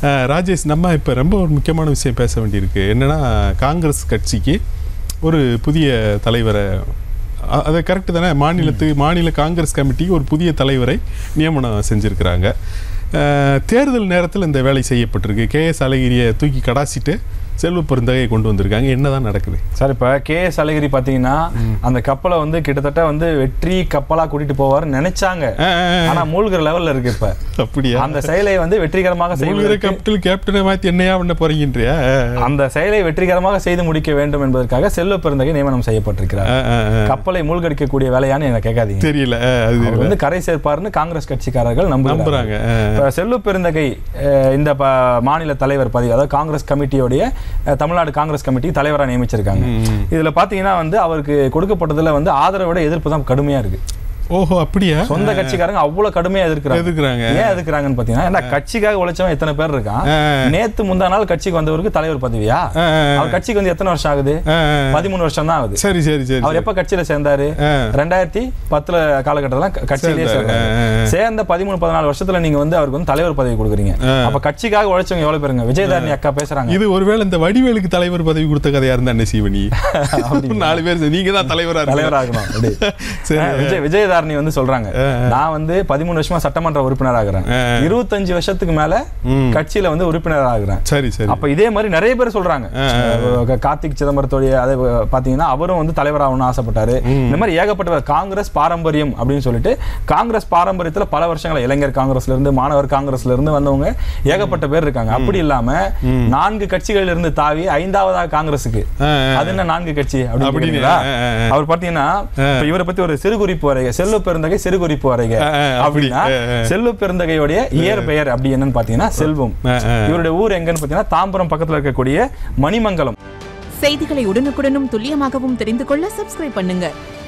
அஹ், ராஜேஷ் நம்ம இப்போ ரொம்ப ஒரு முக்கியமான விஷயம் பேச வேண்டியிருக்கு என்னன்னா காங்கிரஸ் கட்சிக்கு ஒரு புதிய தலைவரை அ- அது கரெக்டு தானே மாநிலத்துக்கு மாநில காங்கிரஸ் கமிட்டிக்கு ஒரு புதிய தலைவரை நியமனம் செஞ்சுருக்கிறாங்க அஹ், தேர்தல் நேரத்தில் இந்த வேலை செய்யப்பட்டிருக்கு கேஎஸ் அழகிரியை தூக்கி கடாசிட்டு செல்வ பெருந்தகையை கொண்டு வந்திருக்காங்க என்னதான் நடக்குது சார் இப்ப கே எஸ் அழகிரி பாத்தீங்கன்னா அந்த கப்பலை வந்து கிட்டத்தட்ட வந்து வெற்றி கப்பலா கூட்டிட்டு போவாருன்னு நினைச்சாங்க அஹ், அஹ், அஹ். ஆனா மூழ்கிற லெவல்ல இருக்கு இப்ப அப்படியா அந்த செயலை வந்து வெற்றிகரமாக மூழ்கிற செய்வதற்கு கேப்டன் கேப்டனை மாற்றி என்னையா பண்ண போறீங்கன்றியா அஹ், அந்த செயலை வெற்றிகரமாக செய்து முடிக்க வேண்டும் என்பதற்காக செல்வ பெருந்தகை நியமனம் செய்யப்பட்டிருக்கிறார் அஹ், அஹ், அஹ். கப்பலை மூழ்கடிக்கக்கூடிய வேலையான்னு என்ன கேட்காதீங்க தெரியல அஹ், அது அவர் வந்து கரை சேர்ப்பாருன்னு காங்கிரஸ் கட்சிக்காரர்கள் நம்புறாங்க நம்புறாங்க அஹ். இப்ப செல்வ பெருந்தகை அஹ், இந்த ப- மாநில தலைவர் பதவி அதாவது காங்கிரஸ் கமிட்டியோடைய அஹ், தமிழ்நாடு காங்கிரஸ் கமிட்டி தலைவரா நியமிச்சிருக்காங்க ம். இதுல பாத்தீங்கன்னா வந்து அவருக்கு கொடுக்கப்பட்டதுல வந்து ஆதரவை விட எதிர்ப்பு தான் கடுமையா இருக்கு ஓஹோ அப்படியா சொந்த கட்சிக்காரங்க அவ்வளவு கடுமையா எதிர்க்கிறாங்க எதுக்குறாங்க ஏன் எதுக்குறாங்கன்னு பாத்தீங்கன்னா ஏன்னா கட்சிக்காக உழைச்சவன் எத்தனை பேர் இருக்கான் அஹ், நேத்து முந்தா நாள் கட்சிக்கு வந்தவருக்கு தலைவர் பதவியா அஹ், அஹ், அவர் கட்சிக்கு வந்து எத்தனை வருஷம் ஆகுது அஹ், பதிமூணு வருஷம் தான் ஆகுது சரி சரி சரி அவர் எப்ப கட்சியில சேர்ந்தாரு அஹ். ரெண்டாயிரத்தி பத்துல காலகட்டத்துல க- கட்சியிலேயே சேர்ந்தாரு. சேர்ந்தாரு அஹ், அஹ். சேர்ந்த பதிமூணு பதினாலு வருஷத்துல நீங்க வந்து அவருக்கு வந்து தலைவர் பதவி கொடுக்குறீங்க அஹ். அப்ப கட்சிக்காக உழைச்சவங்க எவ்வளவு பேருங்க விஜயதாரணி அக்கா பேசுறாங்க இது ஒருவேளை இந்த வடிவேலுக்கு தலைவர் பதவி கொடுத்த கதையா இருந்தா என்ன செய்வ நீ நாலு பேர் சேர்ந்து, நீங்க தான் தலைவரா இருக்கணும். தலைவராகணும் அப்படி. சரி. அஹ் விஜய் விஜயதாரணி வந்து சொல்றாங்க அஹ். நான் வந்து பதிமூணு வருஷமா சட்டமன்ற உறுப்பினர் ஆகுறேன் அஹ். இருபத்தஞ்சு வருஷத்துக்கு மேல ம். கட்சியில வந்து உறுப்பினர் ஆகுறேன் சரி சரி அப்ப இதே மாதிரி நிறைய பேர் சொல்றாங்க அஹ் கார்த்திக் சிதம்பரத்தோடைய அதை பாத்தீங்கன்னா அவரும் வந்து தலைவராகணும்னு ஆசைப்பட்டாரு இந்த மாதிரி ஏகப்பட்ட காங்கிரஸ் பாரம்பரியம் அப்படின்னு சொல்லிட்டு காங்கிரஸ் பாரம்பரியத்துல பல வருஷங்களா இளைஞர் காங்கிரஸ்ல இருந்து மாணவர் காங்கிரஸ்ல இருந்து வந்தவங்க ஏகப்பட்ட பேர் இருக்காங்க அப்படி இல்லாம நான்கு கட்சிகளில் இருந்து தாவி ஐந்தாவதாக காங்கிரஸுக்கு அஹ், அஹ். அது என்ன நான்கு கட்சி அப்படின்னு அப்படின்னு, கேக்குறீங்களா? அஹ், அஹ், அஹ். அவர் பாத்தீங்கன்னா இப்ப இவரை பத்தி ஒரு சிறு குறிப்பு வரைக செல்வ பெருந்தகை சிறு குறிப்பு வரைக அஹ், அஹ், அப்படி, அப்படின்னா அஹ், அஹ். செல்வ பெருந்தகையுடைய இயற் பெயர் அப்படி என்னன்னு பாத்தீங்கன்னா செல்வம் அஹ், அஹ். இவருடைய ஊர் எங்கன்னு பாத்தீங்கன்னா தாம்பரம் பக்கத்துல இருக்கக்கூடிய மணிமங்கலம் செய்திகளை உடனுக்குடனும் துல்லியமாகவும் தெரிந்து கொள்ள சப்ஸ்கிரைப் பண்ணுங்க